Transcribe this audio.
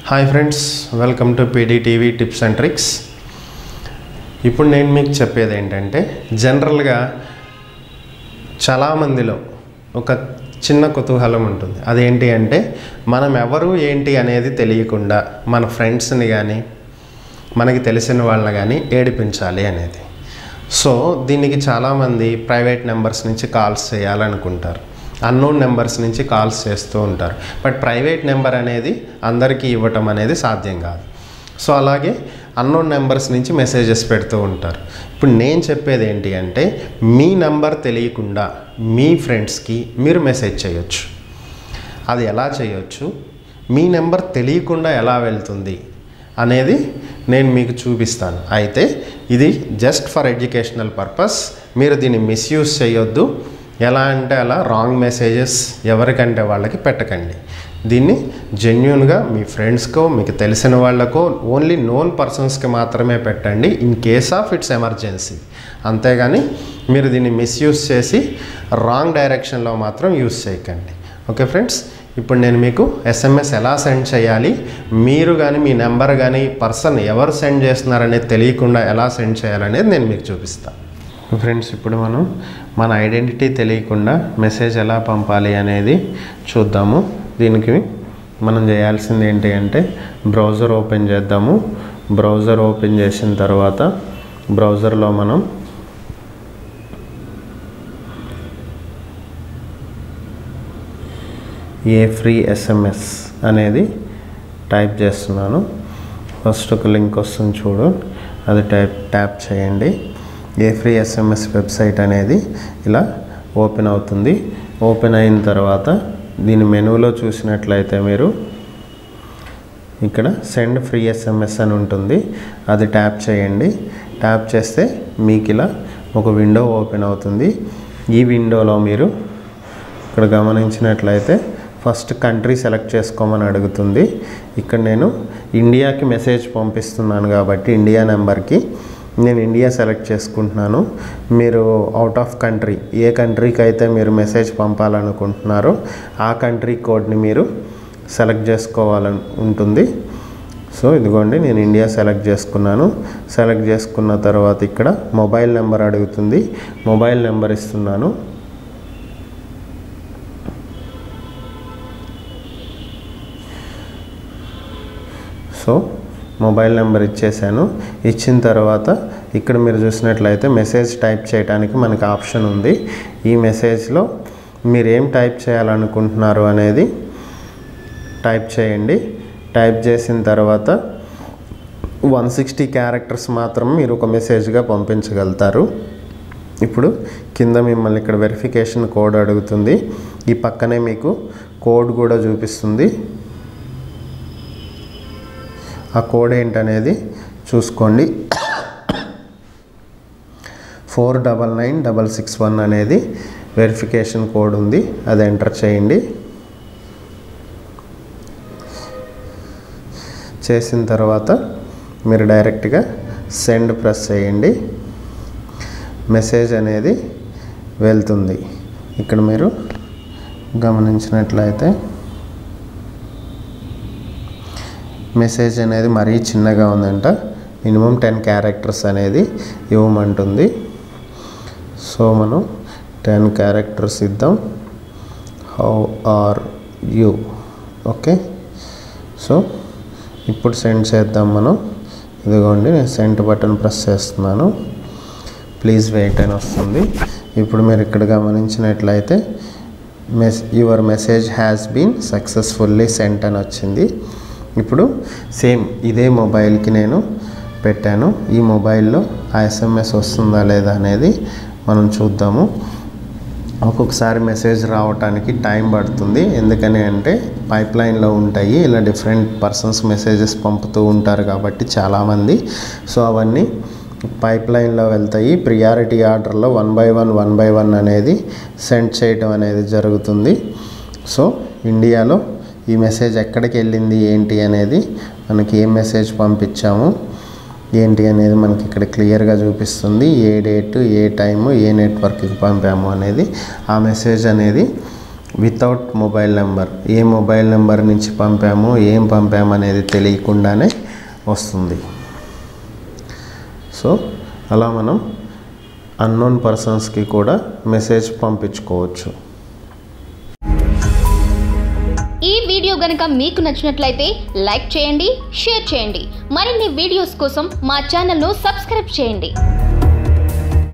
hi friends welcome to PDTV tips and tricks ఇప్పుడు నేను మీకు చెప్పేది ఏంటంటే జనరల్గా చాలామందిలో ఒక చిన్న కుతూహలం ఉంటుంది అదేంటి అంటే మనం ఎవరు ఏంటి అనేది తెలియకుండా మన ఫ్రెండ్స్ని కానీ మనకి తెలిసిన వాళ్ళని కానీ ఏడిపించాలి అనేది సో దీనికి చాలామంది ప్రైవేట్ నెంబర్స్ నుంచి కాల్స్ చేయాలనుకుంటారు అన్నోన్ నెంబర్స్ నుంచి కాల్స్ చేస్తూ ఉంటారు బట్ ప్రైవేట్ నెంబర్ అనేది అందరికీ ఇవ్వటం అనేది సాధ్యం కాదు సో అలాగే అన్నోన్ నెంబర్స్ నుంచి మెసేజెస్ పెడుతూ ఉంటారు ఇప్పుడు నేను చెప్పేది ఏంటి అంటే మీ నెంబర్ తెలియకుండా మీ ఫ్రెండ్స్కి మీరు మెసేజ్ చేయొచ్చు అది ఎలా చేయొచ్చు మీ నెంబర్ తెలియకుండా ఎలా వెళ్తుంది అనేది నేను మీకు చూపిస్తాను అయితే ఇది జస్ట్ ఫర్ ఎడ్యుకేషనల్ పర్పస్ మీరు దీన్ని మిస్యూజ్ చేయొద్దు ఎలా అంటే అలా రాంగ్ మెసేజెస్ ఎవరికంటే వాళ్ళకి పెట్టకండి దీన్ని జెన్యున్గా మీ ఫ్రెండ్స్కో మీకు తెలిసిన వాళ్ళకో ఓన్లీ నోన్ పర్సన్స్కి మాత్రమే పెట్టండి in case of it's emergency అంతేగాని మీరు దీన్ని మిస్యూజ్ చేసి రాంగ్ డైరెక్షన్లో మాత్రం యూజ్ చేయకండి ఓకే ఫ్రెండ్స్ ఇప్పుడు నేను మీకు ఎస్ఎంఎస్ ఎలా సెండ్ చేయాలి మీరు కానీ మీ నెంబర్ కానీ పర్సన్ ఎవరు సెండ్ చేస్తున్నారనేది తెలియకుండా ఎలా సెండ్ చేయాలనేది నేను మీకు చూపిస్తాను ఫ్రెండ్స్ ఇప్పుడు మనం మన ఐడెంటిటీ తెలియకుండా మెసేజ్ ఎలా పంపాలి అనేది చూద్దాము దీనికి మనం చేయాల్సింది ఏంటి అంటే బ్రౌజర్ ఓపెన్ చేద్దాము బ్రౌజర్ ఓపెన్ చేసిన తర్వాత బ్రౌజర్లో మనం ఏ ఫ్రీ ఎస్ఎంఎస్ అనేది టైప్ చేస్తున్నాను ఫస్ట్ ఒక లింక్ వస్తుంది చూడు అది టైప్ ట్యాప్ చేయండి ఏ ఫ్రీ ఎస్ఎంఎస్ వెబ్సైట్ అనేది ఇలా ఓపెన్ అవుతుంది ఓపెన్ అయిన తర్వాత దీని మెనూలో చూసినట్లయితే మీరు ఇక్కడ సెండ్ ఫ్రీ ఎస్ఎంఎస్ అని ఉంటుంది అది ట్యాప్ చేయండి ట్యాప్ చేస్తే మీకు ఇలా ఒక విండో ఓపెన్ అవుతుంది ఈ విండోలో మీరు ఇక్కడ గమనించినట్లయితే ఫస్ట్ కంట్రీ సెలెక్ట్ చేసుకోమని అడుగుతుంది ఇక్కడ నేను ఇండియాకి మెసేజ్ పంపిస్తున్నాను కాబట్టి ఇండియా నెంబర్కి నేను ఇండియా సెలెక్ట్ చేసుకుంటున్నాను మీరు అవుట్ ఆఫ్ కంట్రీ ఏ కంట్రీకి అయితే మీరు మెసేజ్ పంపాలనుకుంటున్నారో ఆ కంట్రీ కోడ్ని మీరు సెలెక్ట్ చేసుకోవాలని ఉంటుంది సో ఇదిగోండి నేను ఇండియా సెలెక్ట్ చేసుకున్నాను సెలెక్ట్ చేసుకున్న తర్వాత ఇక్కడ మొబైల్ నెంబర్ అడుగుతుంది మొబైల్ నెంబర్ ఇస్తున్నాను సో మొబైల్ నెంబర్ ఇచ్చేసాను ఇచ్చిన తర్వాత ఇక్కడ మీరు చూసినట్లయితే మెసేజ్ టైప్ చేయడానికి మనకి ఆప్షన్ ఉంది ఈ మెసేజ్లో మీరు ఏం టైప్ చేయాలనుకుంటున్నారు అనేది టైప్ చేయండి టైప్ చేసిన తర్వాత వన్ సిక్స్టీ క్యారెక్టర్స్ మాత్రం మీరు ఒక మెసేజ్గా పంపించగలుగుతారు ఇప్పుడు కింద మిమ్మల్ని ఇక్కడ వెరిఫికేషన్ కోడ్ అడుగుతుంది ఈ పక్కనే మీకు కోడ్ కూడా చూపిస్తుంది ఆ కోడ్ ఏంటనేది చూసుకోండి four double nine double six one అనేది వెరిఫికేషన్ కోడ్ ఉంది అది ఎంటర్ చేయండి చేసిన తర్వాత మీరు డైరెక్ట్గా సెండ్ ప్రెస్ చేయండి మెసేజ్ అనేది వెళ్తుంది ఇక్కడ మీరు గమనించినట్లయితే మెసేజ్ అనేది మరీ చిన్నగా ఉందంట మినిమం టెన్ క్యారెక్టర్స్ అనేది ఇవ్వమంటుంది సో మనం టెన్ క్యారెక్టర్స్ ఇద్దాం how are you okay so ఇప్పుడు సెండ్ చేద్దాం మనం ఇదిగోండి నేను సెండ్ బటన్ ప్రెస్ చేస్తున్నాను ప్లీజ్ వెయిట్ అని వస్తుంది ఇప్పుడు మీరు ఇక్కడ గమనించినట్లయితే మెస్ your message has been successfully sent అని వచ్చింది ఇప్పుడు సేమ్ ఇదే మొబైల్కి నేను పెట్టాను ఈ మొబైల్లో ఆ ఎస్ఎంఎస్ వస్తుందా లేదా అనేది మనం చూద్దాము ఒక్కొక్కసారి మెసేజ్ రావటానికి టైం పడుతుంది ఎందుకని అంటే పైప్ లైన్లో ఉంటాయి ఇలా డిఫరెంట్ పర్సన్స్ మెసేజెస్ పంపుతూ ఉంటారు కాబట్టి చాలామంది సో అవన్నీ పైప్ లైన్లో వెళ్తాయి ప్రియారిటీ ఆర్డర్లో one by one one by one అనేది సెండ్ చేయటం అనేది జరుగుతుంది సో ఇండియాలో ఈ మెసేజ్ ఎక్కడికి వెళ్ళింది ఏంటి అనేది మనకి ఏ మెసేజ్ పంపించాము ఏంటి అనేది మనకి ఇక్కడ క్లియర్గా చూపిస్తుంది ఏ డేట్ ఏ టైము ఏ నెట్వర్క్కి పంపాము అనేది ఆ మెసేజ్ అనేది వితౌట్ మొబైల్ నెంబర్ ఏ మొబైల్ నెంబర్ నుంచి పంపాము ఏం పంపాము అనేది తెలియకుండానే వస్తుంది సో అలా మనం అన్నోన్ పర్సన్స్కి కూడా మెసేజ్ పంపించుకోవచ్చు ఈ వీడియో గనుక మీకు నచ్చినట్లయితే లైక్ చేయండి షేర్ చేయండి మరిన్ని వీడియోస్ కోసం మా ఛానల్ను సబ్స్క్రైబ్ చేయండి